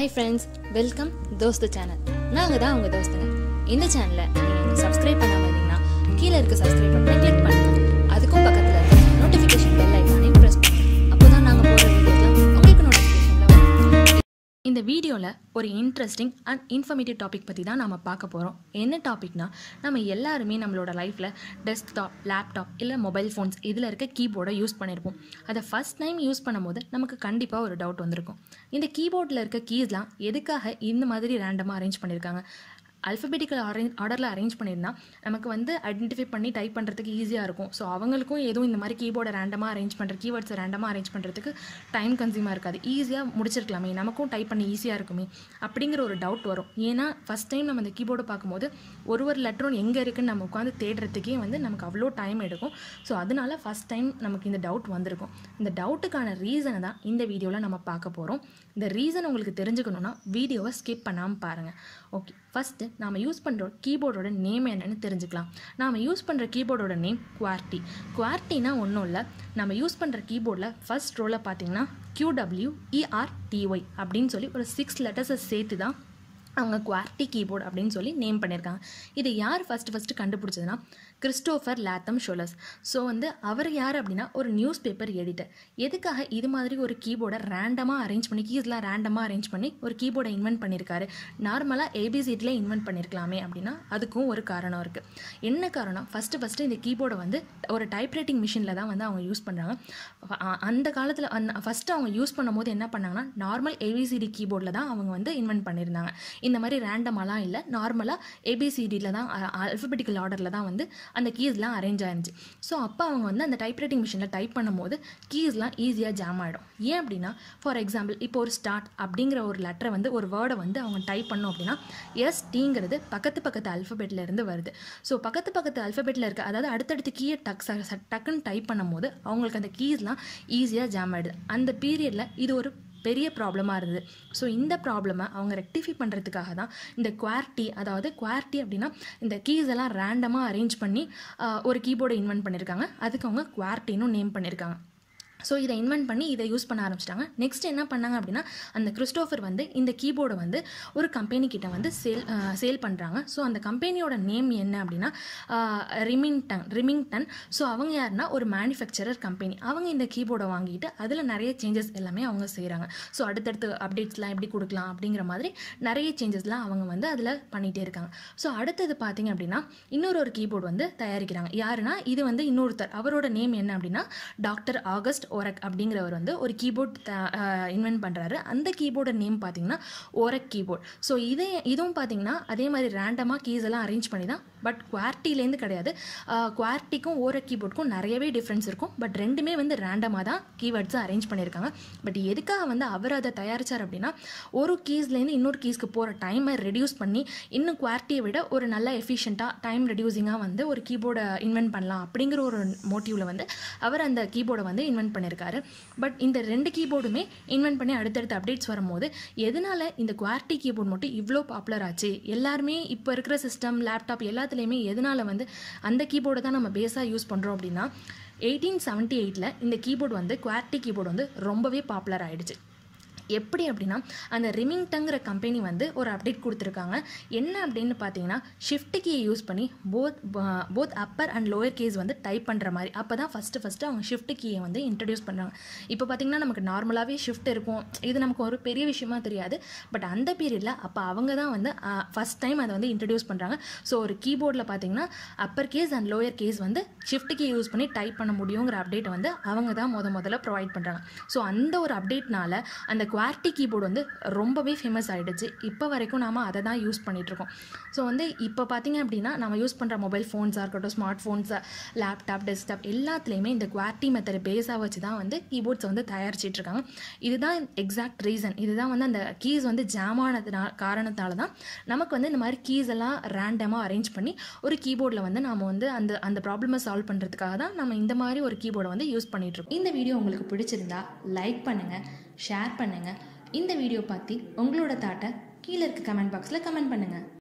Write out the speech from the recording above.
hi friends welcome தோஸ்து channel நாங்கள் தான் உங்கள் தோஸ்துங்க இந்த சேனலை நீங்கள் சப்ஸ்கிரைப் பண்ணாமல் இருந்தீங்கன்னா கீழே இருக்க சப்ஸ்கிரைப் பட்டனை கிளிக் பண்ணுங்க அதுக்கும் பக்கத்தில் இருக்க நோட்டிஃபிகேஷன் பெல் ஐக்கானையும் ப்ரெஸ் பண்ணுங்க அப்போ தான் நாங்கள் போகிற வீடியோஸ்லாம் உங்களுக்கு நோட்டிஃபிகேஷனில் வரும் இந்த வீடியோவில் ஒரு இன்ட்ரெஸ்டிங் அண்ட் இன்ஃபர்மேட்டிவ் டாபிக் பற்றி தான் நம்ம பார்க்க போகிறோம் என்ன டாபிக்னா நம்ம எல்லாருமே நம்மளோட லைஃப்பில் டெஸ்க்டாப் லேப்டாப் இல்லை மொபைல் ஃபோன்ஸ் இதில் இருக்க கீபோர்டை யூஸ் பண்ணியிருப்போம் அதை ஃபஸ்ட் டைம் யூஸ் பண்ணும்போது நமக்கு கண்டிப்பாக ஒரு டவுட் வந்திருக்கும் இந்த கீபோர்டில் இருக்க கீஸ்லாம் எதுக்காக இந்த மாதிரி ரேண்டமாக அரேஞ்ச் பண்ணியிருக்காங்க அல்ஃபபெட்டிக்கல் அரேஞ்ச் ஆர்டரில் அரேஞ்ச் பண்ணியிருந்தா நமக்கு வந்து ஐடென்டிஃபை பண்ணி டைப் பண்ணுறதுக்கு ஈஸியாக இருக்கும் ஸோ அவங்களுக்கும் எதுவும் இந்த மாதிரி கீபோர்டை ரேண்டமாக அரேஞ்ச் பண்ணுற கீவேர்ட்ஸை ரேண்டமாக அரேஞ்ச் பண்ணுறதுக்கு டைம் கன்சியூமாக இருக்காது ஈஸியாக முடிச்சிருக்கலாமே நமக்கும் டைப் பண்ணி ஈஸியாக இருக்குமே அப்படிங்கிற ஒரு டவுட் வரும் ஏன்னா ஃபஸ்ட் டைம் நம்ம இந்த கீபோர்டை பார்க்கும்போது ஒரு ஒரு லெட்டரும் எங்கே இருக்குன்னு நம்ம உட்காந்து தேடுறதுக்கே வந்து நமக்கு அவ்வளோ டைம் எடுக்கும் ஸோ அதனால ஃபஸ்ட் டைம் நமக்கு இந்த டவுட் வந்திருக்கும் இந்த டவுட்டுக்கான ரீசனை தான் இந்த வீடியோவில் நம்ம பார்க்க போகிறோம் இந்த ரீசன் உங்களுக்கு தெரிஞ்சுக்கணுன்னா வீடியோவை ஸ்கிப் பண்ணாமல் பாருங்கள் ஓகே ஃபஸ்ட்டு நாம் யூஸ் பண்ணுற கீபோர்டோட நேம் என்னன்னு தெரிஞ்சுக்கலாம் நாம் யூஸ் பண்ணுற கீபோர்டோட நேம் குவார்ட்டி குவார்ட்டினா ஒன்றும் இல்லை நம்ம யூஸ் பண்ணுற கீபோர்டில் ஃபஸ்ட் ரோவில் பார்த்தீங்கன்னா QW ERTY அப்படின்னு சொல்லி ஒரு சிக்ஸ் லெட்டர்ஸை சேர்த்து தான் அவங்க குவார்ட்டி கீபோர்ட் அப்படின்னு சொல்லி நேம் பண்ணியிருக்காங்க இது யார் ஃபஸ்ட்டு ஃபஸ்ட்டு கண்டுபிடிச்சதுன்னா கிறிஸ்டோஃபர் லேத்தம் ஷோலஸ் ஸோ வந்து அவர் யார் அப்படின்னா ஒரு நியூஸ் பேப்பர் எடிட்டர் எதுக்காக இது மாதிரி ஒரு கீபோர்டை ரேண்டமாக அரேஞ்ச் பண்ணி கீஸ்லாம் ரேண்டமாக அரேஞ்ச் பண்ணி ஒரு கீபோர்டை இன்வென்ட் பண்ணியிருக்காரு நார்மலாக ஏபிசிடியில் இன்வென்ட் பண்ணியிருக்கலாமே அப்படின்னா அதுக்கும் ஒரு காரணம் இருக்குது என்ன காரணம் ஃபஸ்ட்டு ஃபஸ்ட்டு இந்த கீபோர்டை வந்து ஒரு டைப்ரைட்டிங் மிஷினில் தான் வந்து அவங்க யூஸ் பண்ணுறாங்க அந்த காலத்தில் அந்த ஃபஸ்ட்டு அவங்க யூஸ் பண்ணும்போது என்ன பண்ணாங்கன்னா நார்மல் ஏபிசிடி கீபோர்டில் தான் அவங்க வந்து இன்வென்ட் பண்ணியிருந்தாங்க இந்த மாதிரி ரேண்டமாலாம் இல்லை நார்மலாக ஏபிசிடியில் தான் அல்ஃபபெட்டிக்கல் ஆர்டரில் தான் வந்து அந்த கீஸ்லாம் அரேஞ்ச் ஆயிருந்துச்சு ஸோ அப்போ அவங்க வந்து அந்த டைப்ரைட்டிங் மிஷினில் டைப் பண்ணும்போது கீஸ்லாம் ஈஸியாக ஜாம் ஆகிடும் ஏன் அப்படின்னா ஃபார் எக்ஸாம்பிள் இப்போ ஒரு ஸ்டார்ட் அப்படிங்கிற ஒரு லெட்டரை வந்து ஒரு வேர்டை வந்து அவங்க டைப் பண்ணோம் அப்படின்னா எஸ் டீங்கிறது பக்கத்து பக்கத்து அல்ஃபபெட்டில் இருந்து வருது ஸோ பக்கத்து பக்கத்து அல்ஃபபெட்டில் இருக்க அதாவது அடுத்தடுத்து கீயை டக் ச- ச- டக்குன்னு டைப் பண்ணும்போது அவங்களுக்கு அந்த கீஸ்லாம் ஈஸியாக ஜாம் ஆகிடுது அந்த பீரியடில் இது ஒரு பெரிய ப்ராப்ளமாக இருந்தது ஸோ இந்த ப்ராப்ளமை அவங்க ரெக்டிஃபை பண்ணுறதுக்காக தான் இந்த குவார்ட்டி அதாவது குவார்ட்டி அப்படின்னா இந்த கீஸ் எல்லாம் ரேண்டமாக அரேஞ்ச் பண்ணி ஆஹ், ஒரு கீபோர்டை இன்வென்ட் பண்ணியிருக்காங்க அதுக்கு அவங்க குவார்ட்டின்னு நேம் பண்ணியிருக்காங்க ஸோ இதை இன்வென்ட் பண்ணி இதை யூஸ் பண்ண ஆரம்பிச்சிட்டாங்க நெக்ஸ்ட் என்ன பண்ணாங்க அப்படின்னா அந்த கிறிஸ்டோஃபர் வந்து இந்த கீபோர்டை வந்து ஒரு கம்பெனி கிட்ட வந்து சேல் சேல் பண்ணுறாங்க ஸோ அந்த கம்பெனியோட நேம் என்ன அப்படின்னா ரிமிங்டன் ரிமிங்டன் ஸோ அவங்க யாருன்னா ஒரு மேனுஃபேக்சரர் கம்பெனி அவங்க இந்த கீபோர்டை வாங்கிட்டு அதில் நிறைய சேஞ்சஸ் எல்லாமே அவங்க செய்கிறாங்க ஸோ அடுத்தடுத்து அப்டேட்ஸ்லாம் எப்படி கொடுக்கலாம் அப்படிங்கிற மாதிரி நிறைய சேஞ்சஸ்லாம் அவங்க வந்து அதில் பண்ணிகிட்டே இருக்காங்க ஸோ அடுத்தது பார்த்தீங்க அப்படின்னா இன்னொரு ஒரு கீபோர்டு வந்து தயாரிக்கிறாங்க யாருன்னா இது வந்து இன்னொருத்தர் அவரோட நேம் என்ன அப்படின்னா டாக்டர் ஆகஸ்ட் ஓரக் அப்படிங்கிறவர் வந்து ஒரு கீபோர்ட் இன்வென்ட் பண்ணுறாரு அந்த கீபோர்டு நேம் பார்த்தீங்கன்னா ஓரக் கீபோர்ட் ஸோ இதே இதுவும் பார்த்தீங்கன்னா அதே மாதிரி ரேண்டமாக கீஸ் எல்லாம் அரேஞ்ச் பண்ணி தான் பட் குவார்ட்டிலேருந்து கிடையாது குவார்ட்டிக்கும் ஓரக் கீபோர்டுக்கும் நிறையவே டிஃப்ரென்ஸ் இருக்கும் பட் ரெண்டுமே வந்து ரேண்டமாக தான் கீவேர்ட்ஸை அரேஞ்ச் பண்ணியிருக்காங்க பட் எதுக்காக வந்து அவர் அதை தயாரித்தார் அப்படின்னா ஒரு கீஸ்லேருந்து இன்னொரு கீஸ்க்கு போகிற டைமை ரெடியூஸ் பண்ணி இன்னும் குவார்ட்டியை விட ஒரு நல்ல எஃபிஷியண்ட்டாக டைம் ரெடியூசிங்காக வந்து ஒரு கீபோர்டை இன்வென்ட் பண்ணலாம் அப்படிங்கிற ஒரு மோட்டிவில் வந்து அவர் அந்த கீபோர்டை வந்து இன்வென்ட் பண்ணியிருக்காரு பட் இந்த ரெண்டு கீபோர்டுமே இன்வென்ட் பண்ணி அடுத்தடுத்த அப்டேட்ஸ் வரும்போது எதனால இந்த குவார்ட்டி கீபோர்ட் மட்டும் இவ்வளோ பாப்புலர் ஆச்சு எல்லாருமே இப்போ இருக்கிற சிஸ்டம் லேப்டாப் எல்லாத்துலேயுமே எதனால வந்து அந்த கீபோர்டை தான் நம்ம பேஸாக யூஸ் பண்ணுறோம் அப்படின்னா எயிட்டீன் செவன்ட்டி எயிட்டில் இந்த கீபோர்டு வந்து குவார்ட்டி கீபோர்டு வந்து ரொம்பவே பாப்புலர் ஆயிடுச்சு எப்படி அப்படின்னா அந்த ரிமிங்டங்கிற கம்பெனி வந்து ஒரு அப்டேட் கொடுத்துருக்காங்க என்ன அப்படின்னு பார்த்தீங்கன்னா ஷிஃப்ட் கீயை யூஸ் பண்ணி both both upper and lower case வந்து டைப் பண்ணுற மாதிரி அப்போ தான் ஃபஸ்ட்டு ஃபஸ்ட்டு அவங்க ஷிஃப்ட் கீயை வந்து இன்ட்ரடியூஸ் பண்ணுறாங்க இப்போ பார்த்தீங்கன்னா நமக்கு நார்மலாகவே ஷிஃப்ட் இருக்கும் இது நமக்கு ஒரு பெரிய விஷயமா தெரியாது பட் அந்த பீரியடில் அப்போ அவங்க தான் வந்து ஃபஸ்ட் டைம் அதை வந்து இன்ட்ரடியூஸ் பண்ணுறாங்க ஸோ ஒரு கீபோர்டில் பார்த்தீங்கன்னா upper case and lower case வந்து ஷிஃப்ட் கீ யூஸ் பண்ணி டைப் பண்ண முடியுங்கிற அப்டேட்டை வந்து அவங்க தான் முத முதல்ல ப்ரொவைட் பண்ணுறாங்க ஸோ அந்த ஒரு அப்டேட்னால அந்த குவார்ட்டி கீபோர்டு வந்து ரொம்பவே ஃபேமஸ் ஆகிடுச்சு இப்போ வரைக்கும் நாம அதை தான் யூஸ் பண்ணிகிட்ருக்கோம் ஸோ வந்து இப்போ பார்த்தீங்க அப்படின்னா நம்ம யூஸ் பண்ணுற மொபைல் ஃபோன்ஸாக இருக்கட்டும் ஸ்மார்ட் ஃபோன்ஸ் லேப்டாப் டெஸ்க்டாப் எல்லாத்துலேயுமே இந்த குவார்ட்டி மெத்தட் பேஸாக வச்சு தான் வந்து கீபோர்ட்ஸ் வந்து தயாரிச்சிட்டு இருக்காங்க இதுதான் எக்ஸாக்ட் ரீசன் இதுதான் வந்து அந்த கீஸ் வந்து ஜாம் ஆனதுனால காரணத்தால தான் நமக்கு வந்து இந்த மாதிரி கீஸ் எல்லாம் ரேண்டமாக அரேஞ்ச் பண்ணி ஒரு கீபோர்டில் வந்து நாம வந்து அந்த அந்த ப்ராப்ளமை சால்வ் பண்ணுறதுக்காக தான் நம்ம இந்த மாதிரி ஒரு கீபோர்டை வந்து யூஸ் பண்ணிட்டு இருக்கோம் இந்த வீடியோ உங்களுக்கு பிடிச்சிருந்தா லைக் பண்ணுங்கள் ஷேர் பண்ணுங்கள் இந்த வீடியோ பற்றி உங்களோட தாட்டை கீழே இருக்க கமெண்ட் பாக்ஸில் கமெண்ட் பண்ணுங்கள்